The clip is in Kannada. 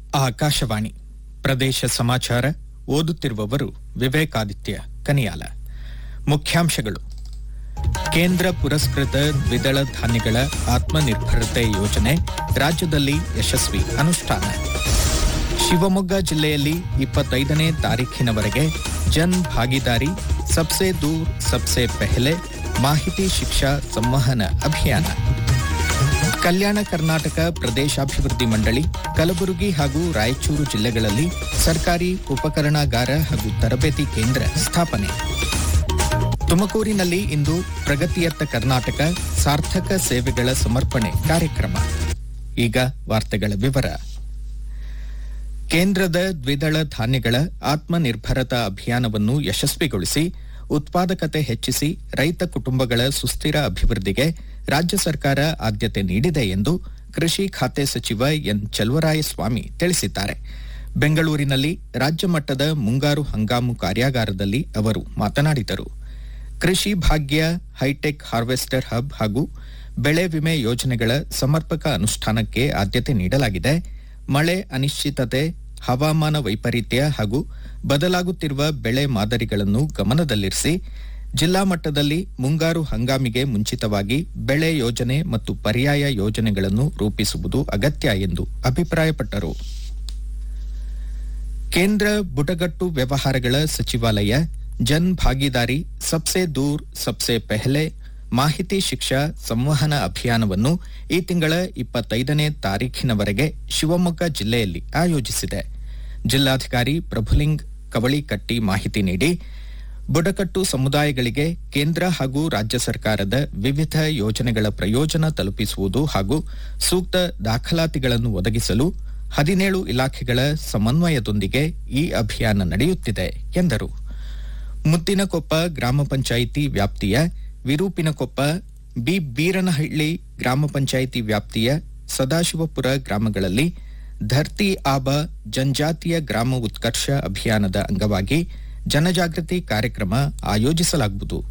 ಆಕಾಶವಾಣಿ ಪ್ರದೇಶ ಸಮಾಚಾರ ಓದುತ್ತಿರುವವರು ವಿವೇಕಾದಿತ್ಯ ಕನಿಯಾಲ ಮುಖ್ಯಾಂಶಗಳು ಕೇಂದ್ರ ಪುರಸ್ಕೃತ ದ್ವಿದಳ ಧಾನ್ಯಗಳ ಆತ್ಮನಿರ್ಭರತೆ ಯೋಜನೆ ರಾಜ್ಯದಲ್ಲಿ ಯಶಸ್ವಿ ಅನುಷ್ಠಾನ ಶಿವಮೊಗ್ಗ ಜಿಲ್ಲೆಯಲ್ಲಿ ಇಪ್ಪತ್ತೈದನೇ ತಾರೀಖಿನವರೆಗೆ ಜನ್ ಭಾಗಿದಾರಿ ಸಬ್ಸೆ ದೂರ್ ಸಬ್ಸೆ ಪೆಹಲೆ ಮಾಹಿತಿ ಶಿಕ್ಷಾ ಸಂವಹನ ಅಭಿಯಾನ ಕಲ್ಯಾಣ ಕರ್ನಾಟಕ ಪ್ರದೇಶಾಭಿವೃದ್ಧಿ ಮಂಡಳಿ ಕಲಬುರಗಿ ಹಾಗೂ ರಾಯಚೂರು ಜಿಲ್ಲೆಗಳಲ್ಲಿ ಸರ್ಕಾರಿ ಉಪಕರಣಾಗಾರ ಹಾಗೂ ತರಬೇತಿ ಕೇಂದ್ರ ಸ್ಥಾಪನೆ ತುಮಕೂರಿನಲ್ಲಿ ಇಂದು ಪ್ರಗತಿಯತ್ತ ಕರ್ನಾಟಕ ಸಾರ್ಥಕ ಸೇವೆಗಳ ಸಮರ್ಪಣೆ ಕಾರ್ಯಕ್ರಮ ಈಗ ವಾರ್ತೆಗಳ ವಿವರ ಕೇಂದ್ರದ ದ್ವಿದಳ ಧಾನ್ಯಗಳ ಆತ್ಮನಿರ್ಭರತಾ ಅಭಿಯಾನವನ್ನು ಯಶಸ್ವಿಗೊಳಿಸಿ ಉತ್ಪಾದಕತೆ ಹೆಚ್ಚಿಸಿ ರೈತ ಕುಟುಂಬಗಳ ಸುಸ್ಥಿರ ಅಭಿವೃದ್ಧಿಗೆ ರಾಜ್ಯ ಸರ್ಕಾರ ಆದ್ಯತೆ ನೀಡಿದೆ ಎಂದು ಕೃಷಿ ಖಾತೆ ಸಚಿವ ಎನ್ ಚಲುವರಾಯಸ್ವಾಮಿ ತಿಳಿಸಿದ್ದಾರೆ ಬೆಂಗಳೂರಿನಲ್ಲಿ ರಾಜ್ಯ ಮಟ್ಟದ ಮುಂಗಾರು ಹಂಗಾಮು ಕಾರ್ಯಾಗಾರದಲ್ಲಿ ಅವರು ಮಾತನಾಡಿದರು ಕೃಷಿ ಭಾಗ್ಯ ಹೈಟೆಕ್ ಹಾರ್ವೆಸ್ಟರ್ ಹಬ್ ಹಾಗೂ ಬೆಳೆ ವಿಮೆ ಯೋಜನೆಗಳ ಸಮರ್ಪಕ ಅನುಷ್ಠಾನಕ್ಕೆ ಆದ್ಯತೆ ನೀಡಲಾಗಿದೆ ಮಳೆ ಅನಿಶ್ಚಿತತೆ ಹವಾಮಾನ ವೈಪರೀತ್ಯ ಹಾಗೂ ಬದಲಾಗುತ್ತಿರುವ ಬೆಳೆ ಮಾದರಿಗಳನ್ನು ಗಮನದಲ್ಲಿರಿಸಿ ಜಿಲ್ಲಾ ಮಟ್ಟದಲ್ಲಿ ಮುಂಗಾರು ಹಂಗಾಮಿಗೆ ಮುಂಚಿತವಾಗಿ ಬೆಳೆ ಯೋಜನೆ ಮತ್ತು ಪರ್ಯಾಯ ಯೋಜನೆಗಳನ್ನು ರೂಪಿಸುವುದು ಅಗತ್ಯ ಎಂದು ಅಭಿಪ್ರಾಯಪಟ್ಟರು ಕೇಂದ್ರ ಬುಡಗಟ್ಟು ವ್ಯವಹಾರಗಳ ಸಚಿವಾಲಯ ಜನ್ ಭಾಗಿದಾರಿ ಸಬ್ಸೆ ದೂರ್ ಸಬ್ಸೆ ಪೆಹಲೆ ಮಾಹಿತಿ ಶಿಕ್ಷಾ ಸಂವಹನ ಅಭಿಯಾನವನ್ನು ಈ ತಿಂಗಳ ಇಪ್ಪತ್ತೈದನೇ ತಾರೀಖಿನವರೆಗೆ ಶಿವಮೊಗ್ಗ ಜಿಲ್ಲೆಯಲ್ಲಿ ಆಯೋಜಿಸಿದೆ ಜಿಲ್ಲಾಧಿಕಾರಿ ಪ್ರಭುಲಿಂಗ್ ಕವಳಿಕಟ್ಟಿ ಮಾಹಿತಿ ನೀಡಿ ಬುಡಕಟ್ಟು ಸಮುದಾಯಗಳಿಗೆ ಕೇಂದ್ರ ಹಾಗೂ ರಾಜ್ಯ ಸರ್ಕಾರದ ವಿವಿಧ ಯೋಜನೆಗಳ ಪ್ರಯೋಜನ ತಲುಪಿಸುವುದು ಹಾಗೂ ಸೂಕ್ತ ದಾಖಲಾತಿಗಳನ್ನು ಒದಗಿಸಲು ಹದಿನೇಳು ಇಲಾಖೆಗಳ ಸಮನ್ವಯದೊಂದಿಗೆ ಈ ಅಭಿಯಾನ ನಡೆಯುತ್ತಿದೆ ಎಂದರು ಮುತ್ತಿನಕೊಪ್ಪ ಗ್ರಾಮ ಪಂಚಾಯಿತಿ ವ್ಯಾಪ್ತಿಯ ವಿರೂಪಿನಕೊಪ್ಪ ಬಿ ಬೀರನಹಳ್ಳಿ ಗ್ರಾಮ ಪಂಚಾಯಿತಿ ವ್ಯಾಪ್ತಿಯ ಸದಾಶಿವಪುರ ಗ್ರಾಮಗಳಲ್ಲಿ ಧರ್ತಿ ಆಬ ಜನಜಾತಿಯ ಗ್ರಾಮ ಉತ್ಕರ್ಷ ಅಭಿಯಾನದ ಅಂಗವಾಗಿ ಜನಜಾಗೃತಿ ಕಾರ್ಯಕ್ರಮ ಆಯೋಜಿಸಲಾಗುವುದು